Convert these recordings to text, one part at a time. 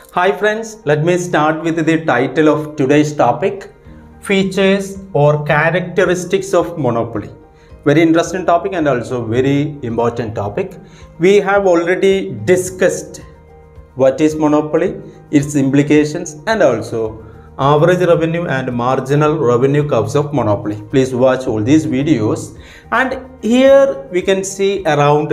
Hi friends, let me start with the title of today's topic Features or Characteristics of Monopoly. Very interesting topic and also very important topic. We have already discussed what is monopoly, its implications, and also average revenue and marginal revenue curves of monopoly. Please watch all these videos. And here we can see around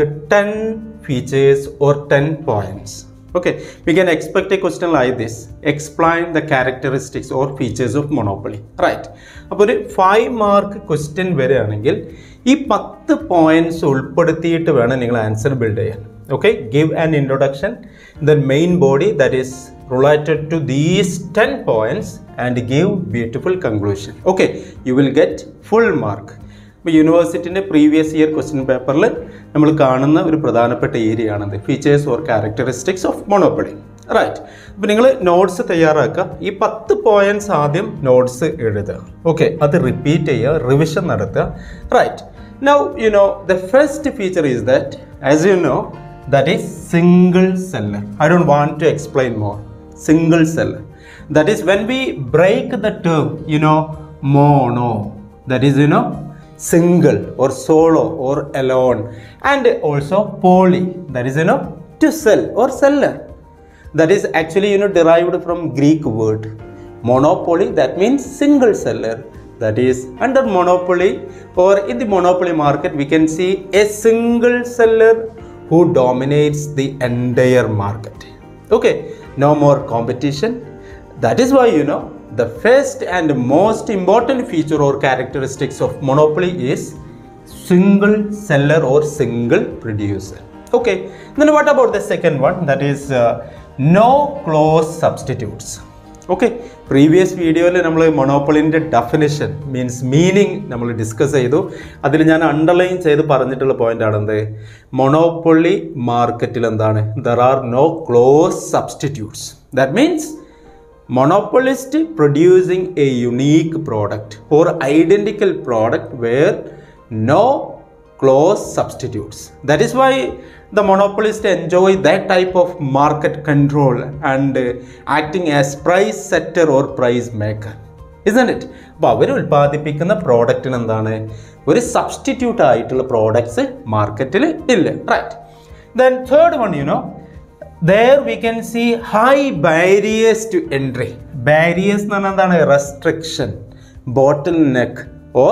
10 features or 10 points. Okay, we can expect a question like this. Explain the characteristics or features of monopoly. Right. അപ്പോൾ ഒരു five mark question വരികയാണെങ്കിൽ ഈ പത്ത് points ഉൾപ്പെടുത്തിയിട്ട് വേണം നിങ്ങൾ answer build ചെയ്യാൻ okay give an introduction the main body that is related to these 10 points and give beautiful conclusion okay you will get full mark ഇപ്പോൾ യൂണിവേഴ്സിറ്റിൻ്റെ പ്രീവിയസ് ഇയർ ക്വസ്റ്റ്യൻ പേപ്പറിൽ നമ്മൾ കാണുന്ന ഒരു പ്രധാനപ്പെട്ട ഏരിയ ആണത് features or characteristics of monopoly right അപ്പോൾ നിങ്ങൾ notes തയ്യാറാക്കുക ഈ പത്ത് പോയിന്റ്സ് ആദ്യം നോട്ട്സ് എഴുതുക ഓക്കെ അത് റിപ്പീറ്റ് ചെയ്യുക റിവിഷൻ നടത്തുക right now you know the first feature is that as you know that is single seller i don't want to explain more single seller that is when we break the term you know mono that is you know single or solo or alone and also poly that is you know to sell or seller that is actually you know derived from greek word monopoly that means single seller that is under monopoly or in the monopoly market we can see a single seller who dominates the entire market. Okay, no more competition. That is why you know the first and most important feature or characteristics of monopoly is single seller or single producer. Okay, then what about the second one? That is uh, no close substitutes. Okay previous വീഡിയോയിൽ നമ്മൾ മൊണോപ്പൊളിൻ്റെ definition means meaning നമ്മൾ discuss ചെയ്തു അതിൽ ഞാൻ underline ചെയ്ത് പറഞ്ഞിട്ടുള്ള point ആണ് എന്ത് മൊണോപ്പൊളി മാർക്കറ്റിൽ എന്താണ് there are no close substitutes that means monopolist producing a unique product or identical product where no close substitutes that is why the monopolist enjoy that type of market control and uh, acting as price setter or price maker isn't it അപ്പോൾ അവർ ഉൽപ്പാദിപ്പിക്കുന്ന പ്രോഡക്റ്റിന് എന്താണ് ഒരു substitute ആയിട്ടുള്ള products മാർക്കറ്റിൽ ഇല്ല right then third one you know there we can see high barriers to entry barriers എന്ന് പറഞ്ഞാൽ എന്താണ് റെസ്ട്രിക്ഷൻ ബോട്ടിൽ നെക്ക് ഓർ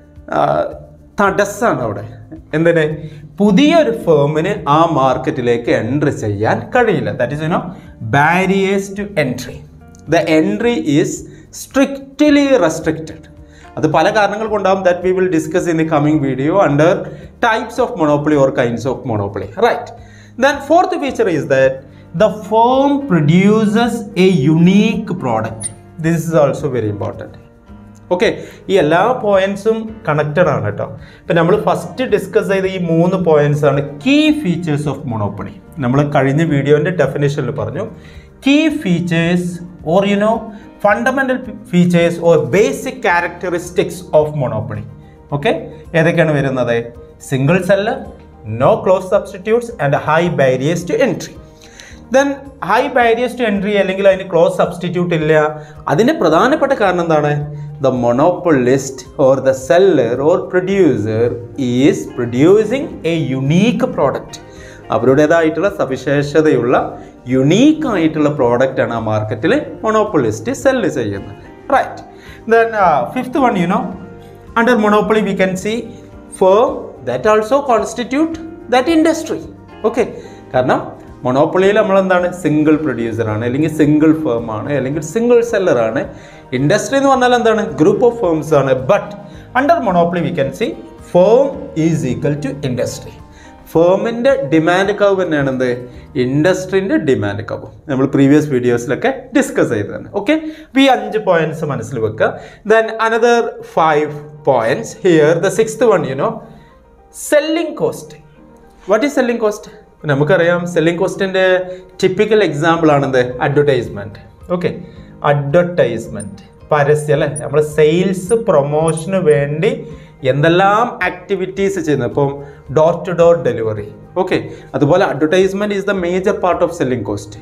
തടസ്സമാണ് അവിടെ എന്തിന് പുതിയൊരു ഫേമിന് ആ മാർക്കറ്റിലേക്ക് എൻട്രി ചെയ്യാൻ കഴിയില്ല that is you know barriers to entry the entry is strictly restricted അത് പല കാരണങ്ങൾ കൊണ്ടാവും that we will discuss in the coming video under types of monopoly or kinds of monopoly right Then fourth feature is that the firm produces a unique product. This is also very important. Okay ഈ എല്ലാ പോയിന്റ്സും connected ആണ് കേട്ടോ ഇപ്പം നമ്മൾ first discuss ചെയ്ത ഈ മൂന്ന് points ആണ് കീ ഫീച്ചേഴ്സ് ഓഫ് മൊണോപ്പൊളി നമ്മൾ കഴിഞ്ഞ വീഡിയോൻ്റെ ഡെഫിനേഷനിൽ പറഞ്ഞു key features or you know fundamental features or basic characteristics of monopoly okay ഏതൊക്കെയാണ് വരുന്നത് single seller no close substitutes and high barriers to entry then high barriers to entry അല്ലെങ്കിൽ അതിന് close substitute ഇല്ല അതിന് പ്രധാനപ്പെട്ട കാരണം എന്താണ് the monopolist or the seller or producer is producing a unique product അവരുടേതായിട്ടുള്ള സവിശേഷതയുള്ള യുണീക്ക് ആയിട്ടുള്ള പ്രോഡക്റ്റ് ആണ് ആ മാർക്കറ്റിൽ മൊണോപ്പൊളിസ്റ്റ് സെല്ല് ചെയ്യുന്നത് right then fifth one you know under monopoly we can see firm that also constitute that industry okay കാരണം മൊണോപ്പൊളിയിൽ നമ്മൾ എന്താണ് സിംഗിൾ പ്രൊഡ്യൂസറാണ് അല്ലെങ്കിൽ സിംഗിൾ ഫേം ആണ് അല്ലെങ്കിൽ സിംഗിൾ സെല്ലറാണ് ഇൻഡസ്ട്രി എന്ന് പറഞ്ഞാൽ എന്താണ് ഗ്രൂപ്പ് ഓഫ് ഫേംസ് ആണ് but under monopoly we can see firm is equal to industry ഫേമിൻ്റെ ഡിമാൻഡ് കവ് തന്നെയാണ് എന്ത് ഇൻഡസ്ട്രീൻ്റെ ഡിമാൻഡ് കവ് നമ്മൾ പ്രീവിയസ് വീഡിയോസിലൊക്കെ ഡിസ്കസ് ചെയ്തതാണ് ഓക്കെ അപ്പോൾ ഈ അഞ്ച് പോയിന്റ്സ് മനസ്സിൽ വെക്കുക then another five points here the sixth one you know selling cost what is selling cost നമുക്കറിയാം സെല്ലിംഗ് കോസ്റ്റിൻ്റെ ടിപ്പിക്കൽ എക്സാമ്പിൾ ആണെന്ത് അഡ്വർടൈസ്മെൻറ്റ് ഓക്കെ അഡ്വർടൈസ്മെൻറ്റ് പരസ്യം അല്ലേ നമ്മൾ സെയിൽസ് പ്രൊമോഷന് വേണ്ടി എന്തെല്ലാം ആക്ടിവിറ്റീസ് ചെയ്യുന്നത് ഇപ്പം door to door delivery okay അതുപോലെ advertisement is the major part of selling cost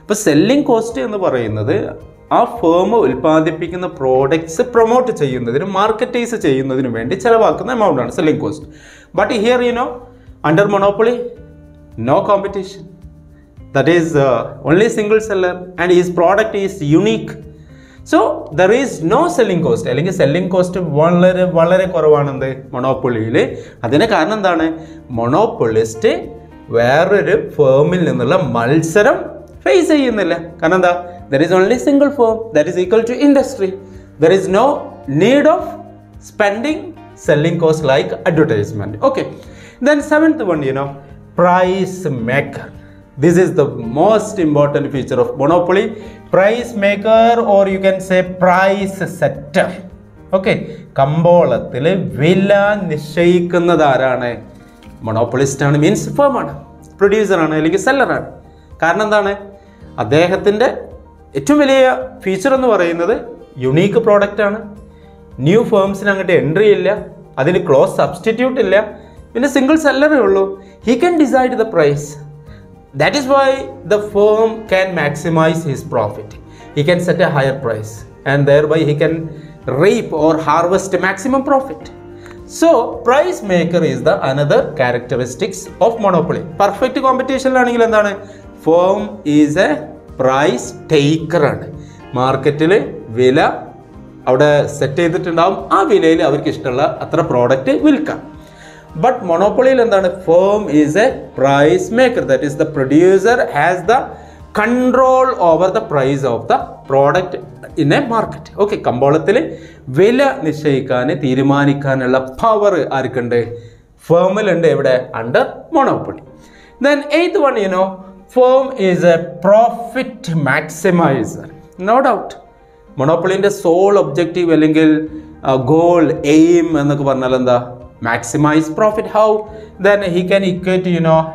ഇപ്പോൾ സെല്ലിംഗ് കോസ്റ്റ് എന്ന് പറയുന്നത് ആ ഫേം ഉൽപ്പാദിപ്പിക്കുന്ന പ്രോഡക്ട്സ് പ്രൊമോട്ട് ചെയ്യുന്നതിനും മാർക്കറ്റൈസ് ചെയ്യുന്നതിനും വേണ്ടി ചിലവാക്കുന്ന എമൗണ്ട് ആണ് selling cost but here you know under monopoly no competition that is uh, only single seller and his product is unique so there is no selling cost അല്ലെങ്കിൽ selling cost വളരെ വളരെ കുറവാണെന്ത് മൊണോപ്പൊളിയിൽ അതിന് കാരണം എന്താണ് മൊണോപ്പൊളിസ്റ്റ് വേറൊരു ഫേമിൽ നിന്നുള്ള മത്സരം ഫേസ് ചെയ്യുന്നില്ല കാരണം എന്താ there is only single firm there is equal to industry there is no need of spending selling cost like advertisement okay then seventh one you know price maker this is the most important feature of monopoly price maker or you can say price setter okay കമ്പോളത്തിൽ വില നിശ്ചയിക്കുന്നത് ആരാണ് monopolist ആണ് means firm ആണ് producer ആണ് അല്ലെങ്കിൽ സെല്ലറാണ് കാരണം എന്താണ് അദ്ദേഹത്തിൻ്റെ ഏറ്റവും വലിയ ഫീച്ചർ എന്ന് പറയുന്നത് യുണീക്ക് പ്രോഡക്റ്റ് ആണ് ന്യൂ ഫേംസിന് അങ്ങോട്ട് എൻട്രി ഇല്ല അതിന് ക്ലോസ് സബ്സ്റ്റിറ്റ്യൂട്ട് ഇല്ല പിന്നെ സിംഗിൾ സെല്ലറേ ഉള്ളൂ he can decide the price that is why the firm can maximise his profit he can set a higher price and thereby he can reap or harvest maximum profit so price maker is the another characteristics of monopoly perfect കോമ്പറ്റീഷനിലാണെങ്കിൽ എന്താണ് firm is a price ടേക്കറാണ് മാർക്കറ്റിൽ വില അവിടെ set ചെയ്തിട്ടുണ്ടാവും ആ വിലയിൽ അവർക്ക് ഇഷ്ടമുള്ള അത്ര പ്രോഡക്റ്റ് വിൽക്കാം ബട്ട് മൊണോപ്പൊളിയിൽ എന്താണ് firm is a price maker that is the producer has the control over the price of the product in a market okay കമ്പോളത്തിൽ വില നിശ്ചയിക്കാൻ തീരുമാനിക്കാനുള്ള പവർ ആർക്കുണ്ട് ഫേമിലുണ്ട് എവിടെ under monopoly then eighth one you know firm is a profit maximiser no doubt മൊണോപ്പൊളിൻ്റെ sole objective അല്ലെങ്കിൽ goal aim എന്നൊക്കെ പറഞ്ഞാൽ എന്താ maximise profit how then he can equate you know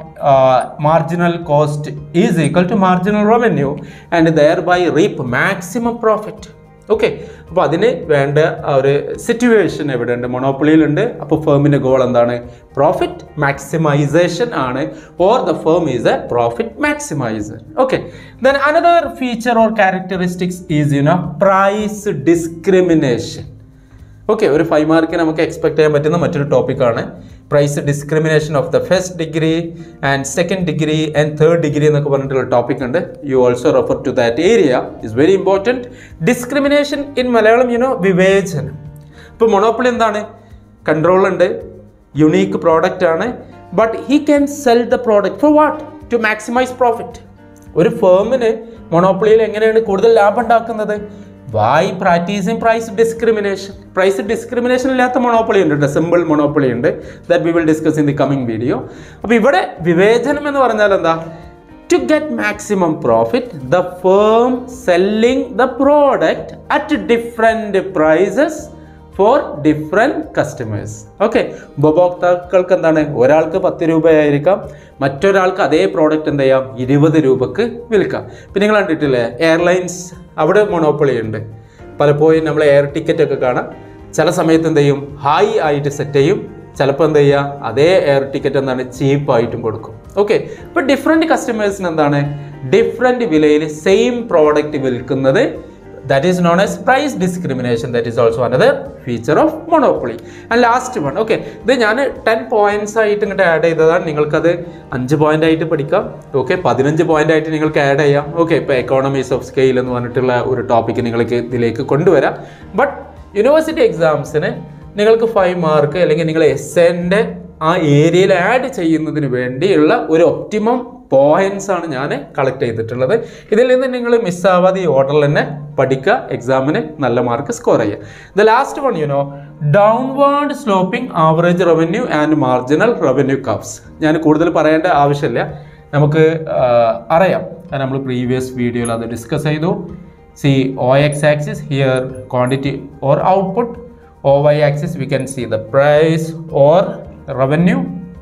marginal cost is equal to marginal revenue and thereby reap maximum profit okay അപ്പോൾ അതിന് വേണ്ട ആ ഒരു സിറ്റുവേഷൻ എവിടെയുണ്ട് മൊണോപ്പൊളിയിലുണ്ട് അപ്പോൾ ഫേമിൻ്റെ ഗോൾ എന്താണ് പ്രോഫിറ്റ് മാക്സിമൈസേഷൻ ആണ് or the firm is a profit maximiser okay then another feature or characteristics is you know price discrimination okay ഒരു ഫൈവ് മാർക്കിന് നമുക്ക് എക്സ്പെക്ട് ചെയ്യാൻ പറ്റുന്ന മറ്റൊരു ടോപ്പിക്കാണ് price discrimination of the first degree and second degree and third degree എന്നൊക്കെ പറഞ്ഞിട്ടുള്ള topic ഉണ്ട് you also refer to that area is very important discrimination in Malayalam you know വിവേചനം ഇപ്പോൾ മൊണോപ്പൊളി എന്താണ് കൺട്രോൾ ഉണ്ട് യുണീക്ക് പ്രോഡക്റ്റ് ആണ് but he can sell the product for what to maximise profit ഒരു ഫേമിന് മൊണോപ്പൊളിയിൽ എങ്ങനെയാണ് കൂടുതൽ ലാഭം ഉണ്ടാക്കുന്നത് by practising price discrimination price discrimination ഇല്ലാത്ത മൊണോപ്പൊളി ഉണ്ട് സിമ്പിൾ മൊണോപ്പൊളി ഉണ്ട് that we will discuss in the coming video അപ്പോൾ ഇവിടെ വിവേചനം എന്ന് പറഞ്ഞാൽ എന്താ to get maximum profit the firm selling the product at different prices for different customers okay ഉപഭോക്താക്കൾക്ക് എന്താണ് ഒരാൾക്ക് പത്ത് രൂപയായിരിക്കാം മറ്റൊരാൾക്ക് അതേ പ്രോഡക്റ്റ് എന്ത് ചെയ്യാം ഇരുപത് രൂപക്ക് വിൽക്കാം പിന്നെ നിങ്ങൾ കണ്ടിട്ടില്ലേ എയർലൈൻസ് അവിടെ മൊണോപ്പൊളി ഉണ്ട് പലപ്പോഴും നമ്മൾ എയർ ടിക്കറ്റ് ഒക്കെ കാണാം ചില സമയത്ത് എന്ത് ചെയ്യും ഹൈ ആയിട്ട് സെറ്റ് ചെയ്യും ചിലപ്പോൾ എന്ത് ചെയ്യുക അതേ എയർ ടിക്കറ്റ് എന്താണ് ചീപ്പായിട്ടും കൊടുക്കും ഓക്കെ ഇപ്പോൾ ഡിഫറെൻറ്റ് കസ്റ്റമേഴ്സിന് എന്താണ് ഡിഫറെൻറ്റ് വിലയിൽ സെയിം പ്രോഡക്റ്റ് വിൽക്കുന്നത് that is known as price discrimination that is also another feature of monopoly and last one okay ഇത് ഞാൻ ടെൻ പോയിന്റ്സ് ആയിട്ട് ഇങ്ങോട്ട് ആഡ് ചെയ്തതാണ് നിങ്ങൾക്കത് അഞ്ച് പോയിന്റ് ആയിട്ട് പഠിക്കാം ഓക്കെ പതിനഞ്ച് പോയിന്റ് ആയിട്ട് നിങ്ങൾക്ക് ആഡ് ചെയ്യാം ഓക്കെ ഇപ്പോൾ എക്കോണമീസ് ഓഫ് സ്കെയിൽ എന്ന് പറഞ്ഞിട്ടുള്ള ഒരു ടോപ്പിക്ക് നിങ്ങൾക്ക് ഇതിലേക്ക് കൊണ്ടുവരാം ബട്ട് യൂണിവേഴ്സിറ്റി എക്സാംസിന് നിങ്ങൾക്ക് ഫൈവ് മാർക്ക് അല്ലെങ്കിൽ നിങ്ങൾ എസ് എൻ്റെ ആ ഏരിയയിൽ ആഡ് ചെയ്യുന്നതിന് വേണ്ടിയുള്ള ഒരു ഒപ്റ്റിമം പോയിന്റ്സ് ആണ് ഞാൻ കളക്ട് ചെയ്തിട്ടുള്ളത് ഇതിൽ നിന്ന് നിങ്ങൾ മിസ്സാവാതെ ഈ ഓർഡറിൽ തന്നെ പഠിക്കുക എക്സാമിന് നല്ല മാർക്ക് സ്കോർ ചെയ്യുക the last one you know downward sloping average revenue and marginal revenue curves ഞാൻ കൂടുതൽ പറയേണ്ട ആവശ്യമില്ല നമുക്ക് ആ, അറിയാം കാരണം നമ്മൾ പ്രീവിയസ് വീഡിയോയിൽ അത് ഡിസ്കസ് ചെയ്തു see O X axis here quantity or output O Y axis we can see the price or revenue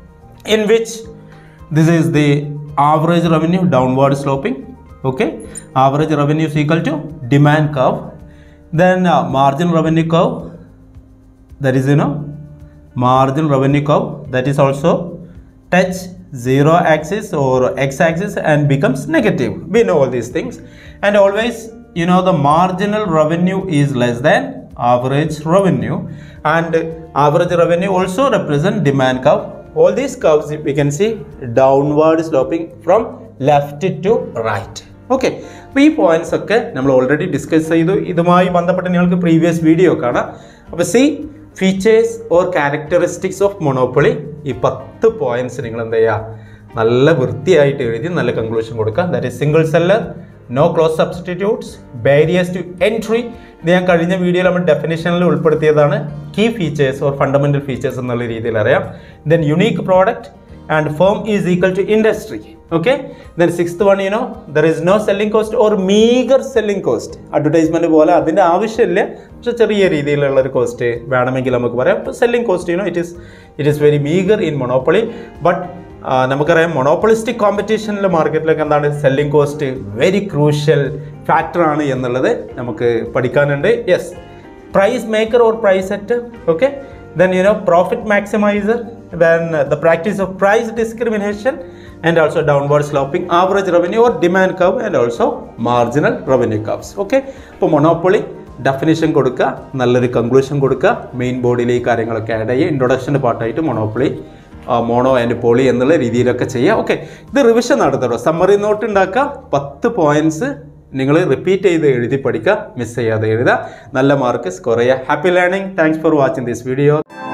in which this is the average revenue downward sloping okay average revenue is equal to demand curve then uh, margin revenue curve that is you know margin revenue curve that is also touch zero axis or x axis and becomes negative we know all these things and always you know the marginal revenue is less than average revenue and average revenue also represent demand curve all these curves we can see downward sloping from left to right okay അപ്പോൾ ഈ points ഒക്കെ നമ്മൾ already discuss ചെയ്തു ഇതുമായി ബന്ധപ്പെട്ട് നിങ്ങൾക്ക് previous video കാണാം അപ്പോൾ see features or characteristics of monopoly ഈ പത്ത് പോയിന്റ്സ് നിങ്ങൾ എന്ത് ചെയ്യുക നല്ല വൃത്തിയായിട്ട് എഴുതി നല്ല കൺക്ലൂഷൻ കൊടുക്കുക that is single seller no close substitutes barriers to entry ഇത് ഞാൻ കഴിഞ്ഞ വീഡിയോയിൽ നമ്മൾ ഡെഫിനേഷനിൽ ഉൾപ്പെടുത്തിയതാണ് key features or fundamental features എന്നുള്ള രീതിയിൽ അറിയാം then unique product and firm is equal to industry okay then sixth one you know there is no selling cost or meager selling cost advertisement പോലെ അതിൻ്റെ ആവശ്യമില്ല പക്ഷെ ചെറിയ രീതിയിലുള്ള ഒരു കോസ്റ്റ് വേണമെങ്കിൽ നമുക്ക് പറയാം selling cost you know it is it is very meagre in monopoly but നമുക്കറിയാം മൊണോപ്പൊളിസ്റ്റിക് കോമ്പറ്റീഷനിൽ മാർക്കറ്റിലൊക്കെ എന്താണ് സെല്ലിംഗ് കോസ്റ്റ് വെരി ക്രൂഷ്യൽ ഫാക്ടറാണ് എന്നുള്ളത് നമുക്ക് പഠിക്കാനുണ്ട് yes price maker or price setter okay then you know profit maximizer then uh, the practice of price discrimination and also downward sloping average revenue or demand curve and also marginal revenue curves okay ഇപ്പോൾ monopoly definition കൊടുക്കുക നല്ലൊരു conclusion കൊടുക്കുക main ബോർഡിൽ ഈ കാര്യങ്ങളൊക്കെ add ചെയ്യുക ഇൻട്രൊഡക്ഷൻ്റെ പാർട്ടായിട്ട് monopoly mono and poly എന്നുള്ള രീതിയിലൊക്കെ ചെയ്യുക ഓക്കെ ഇത് റിവിഷൻ നടത്തട്ടോ സമ്മറി നോട്ട് ഉണ്ടാക്കുക പത്ത് പോയിന്റ്സ് നിങ്ങൾ റിപ്പീറ്റ് ചെയ്ത് എഴുതി പഠിക്കുക മിസ് ചെയ്യാതെ എഴുതുക നല്ല മാർക്ക് സ്കോർ ചെയ്യുക happy learning thanks for watching this video